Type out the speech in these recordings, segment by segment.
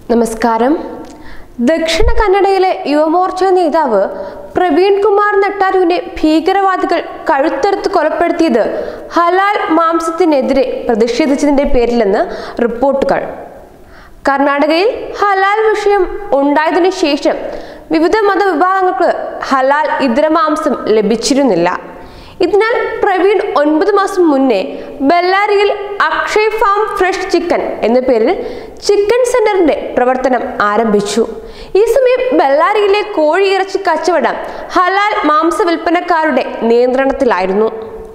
നമസ്കാരം ദക്ഷിണ കന്നഡയിലെ യുവമോർച്ച നേതാവ് പ്രവീൺ കുമാർ നെട്ടാരുവിനെ ഭീകരവാദികൾ കഴുത്തെടുത്ത് കൊലപ്പെടുത്തിയത് ഹലാൽ മാംസത്തിനെതിരെ പ്രതിഷേധിച്ചതിന്റെ പേരിലെന്ന് റിപ്പോർട്ടുകൾ കർണാടകയിൽ ഹലാൽ വിഷയം ഉണ്ടായതിനു ശേഷം വിവിധ മതവിഭാഗങ്ങൾക്ക് ഹലാൽ ഇതര മാംസം ലഭിച്ചിരുന്നില്ല ഇതിനാൽ പ്രവീൺ ഒൻപത് മാസം മുന്നേ ബെല്ലാരിയിൽ അക്ഷയ് ഫാം ഫ്രഷ് ചിക്കൻ എന്ന പേരിൽ ചിക്കൻ സെന്ററിന്റെ പ്രവർത്തനം ആരംഭിച്ചു ഈ സമയം ബെല്ലാരിയിലെ കോഴിയിറച്ചി കച്ചവടം ഹലാൽ മാംസ വിൽപ്പനക്കാരുടെ നിയന്ത്രണത്തിലായിരുന്നു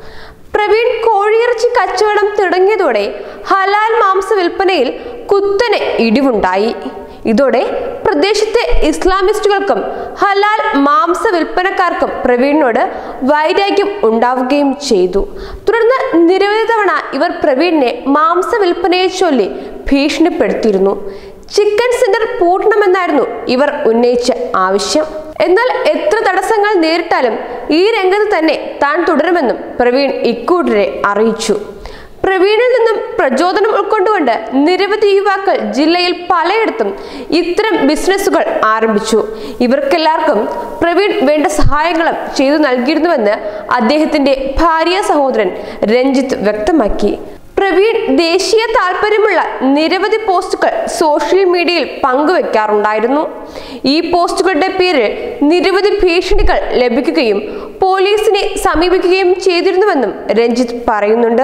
പ്രവീൺ കോഴിയിറച്ചി കച്ചവടം തുടങ്ങിയതോടെ ഹലാൽ മാംസ വിൽപ്പനയിൽ കുത്തനെ ഇടിവുണ്ടായി ഇതോടെ പ്രദേശത്തെ ഇസ്ലാമിസ്റ്റുകൾക്കും ഹലാൽ മാംസ വിൽപ്പനക്കാർക്കും പ്രവീണിനോട് വൈരാഗ്യം ഉണ്ടാവുകയും ചെയ്തു തുടർന്ന് നിരവധി തവണ ഇവർ പ്രവീണിനെ മാംസ വിൽപ്പനയെ ചൊല്ലി ഭീഷണിപ്പെടുത്തിയിരുന്നു ചിക്കൻ സെന്റർ പൂട്ടണമെന്നായിരുന്നു ഇവർ ഉന്നയിച്ച ആവശ്യം എന്നാൽ എത്ര തടസ്സങ്ങൾ നേരിട്ടാലും ഈ രംഗത്ത് തന്നെ താൻ തുടരുമെന്നും പ്രവീൺ ഇക്കൂട്ടരെ അറിയിച്ചു പ്രവീണിൽ നിന്നും പ്രചോദനം ഉൾക്കൊണ്ടുകൊണ്ട് നിരവധി യുവാക്കൾ ജില്ലയിൽ പലയിടത്തും ഇത്തരം ബിസിനസ്സുകൾ ആരംഭിച്ചു ഇവർക്കെല്ലാവർക്കും പ്രവീൺ വേണ്ട സഹായങ്ങളും ചെയ്തു നൽകിയിരുന്നുവെന്ന് അദ്ദേഹത്തിന്റെ ഭാര്യ സഹോദരൻ രഞ്ജിത്ത് വ്യക്തമാക്കി പ്രവീൺ ദേശീയ താല്പര്യമുള്ള നിരവധി പോസ്റ്റുകൾ സോഷ്യൽ മീഡിയയിൽ പങ്കുവെക്കാറുണ്ടായിരുന്നു ഈ പോസ്റ്റുകളുടെ പേരിൽ നിരവധി ഭീഷണികൾ ലഭിക്കുകയും പോലീസിനെ സമീപിക്കുകയും ചെയ്തിരുന്നുവെന്നും രഞ്ജിത്ത് പറയുന്നുണ്ട്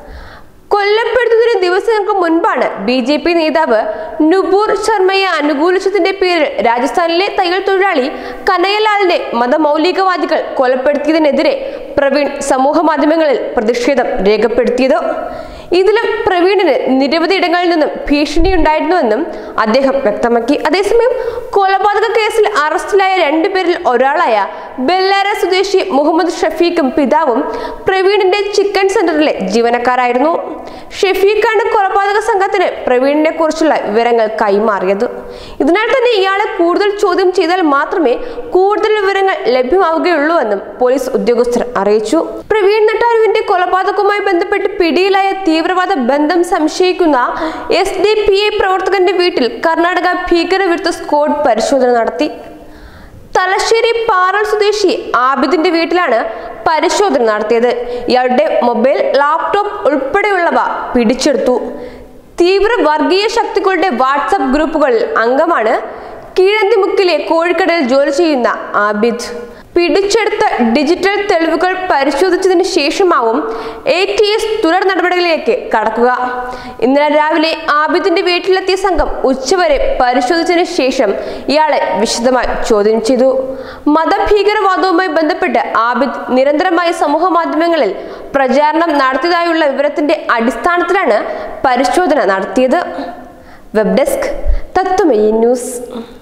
കൊല്ലപ്പെടുന്നതിന് ദിവസങ്ങൾക്ക് മുൻപാണ് ബി ജെ പി നേതാവ് നുപൂർ ശർമ്മയെ അനുകൂലിച്ചതിന്റെ പേരിൽ രാജസ്ഥാനിലെ തയ്യൽ തൊഴിലാളി കനയ്യലാലിനെ മതമൗലികവാദികൾ കൊലപ്പെടുത്തിയതിനെതിരെ പ്രവീൺ സമൂഹ മാധ്യമങ്ങളിൽ പ്രതിഷേധം രേഖപ്പെടുത്തിയത് ഇതിലും പ്രവീണിന് നിരവധി ഇടങ്ങളിൽ നിന്നും ഭീഷണിയുണ്ടായിരുന്നുവെന്നും അദ്ദേഹം വ്യക്തമാക്കി അതേസമയം കൊലപാതക കേസിൽ അറസ്റ്റിലായ രണ്ടുപേരിൽ ഒരാളായ ബെല്ലാര സ്വദേശി മുഹമ്മദ് ഷഫീഖും പിതാവും പ്രവീണിന്റെ ചിക്കൻ സെന്ററിലെ ജീവനക്കാരായിരുന്നു ഷെഫീഖാണ് കൊലപാതക സംഘത്തിന് പ്രവീണിനെ കുറിച്ചുള്ള വിവരങ്ങൾ കൈമാറിയത് ഇതിനാൽ തന്നെ ഇയാളെ കൂടുതൽ ചോദ്യം ചെയ്താൽ മാത്രമേ കൂടുതൽ വിവരങ്ങൾ ലഭ്യമാവുകയുള്ളൂ എന്നും പോലീസ് ഉദ്യോഗസ്ഥർ അറിയിച്ചു പ്രവീൺ നെട്ടാരുവിന്റെ കൊലപാതകവുമായി ബന്ധപ്പെട്ട് പിടിയിലായ തീവ്രവാദ ബന്ധം സംശയിക്കുന്ന എസ് ഡി പി ഐ പ്രവർത്തകന്റെ വീട്ടിൽ കർണാടക ഭീകരവിരുദ്ധ സ്ക്വാഡ് പരിശോധന നടത്തി തലശ്ശേരി പാറൽ സ്വദേശി ആബിദിന്റെ വീട്ടിലാണ് പരിശോധന നടത്തിയത് ഇയാളുടെ മൊബൈൽ ലാപ്ടോപ്പ് ഉൾപ്പെടെയുള്ളവ പിടിച്ചെടുത്തു തീവ്ര വർഗീയ ശക്തികളുടെ വാട്സപ്പ് ഗ്രൂപ്പുകളിൽ അംഗമാണ് കീഴന്തിമുക്കിലെ കോഴിക്കടയിൽ ജോലി ചെയ്യുന്ന ആബിദ് പിടിച്ചെടുത്ത ഡിജിറ്റൽ തെളിവുകൾ പരിശോധിച്ചതിന് ശേഷമാവും എ ടി എസ് തുടർ നടപടികളിലേക്ക് കടക്കുക ഇന്നലെ രാവിലെ ആബിദിന്റെ വീട്ടിലെത്തിയ സംഘം ഉച്ചവരെ പരിശോധിച്ചതിന് ശേഷം ഇയാളെ വിശദമായി ചോദ്യം ചെയ്തു മതഭീകരവാദവുമായി ബന്ധപ്പെട്ട് ആബിദ് നിരന്തരമായി സമൂഹ മാധ്യമങ്ങളിൽ പ്രചാരണം നടത്തിയതായുള്ള വിവരത്തിന്റെ അടിസ്ഥാനത്തിലാണ് പരിശോധന നടത്തിയത് വെബ് ഡെസ്ക് തത്വമയി ന്യൂസ്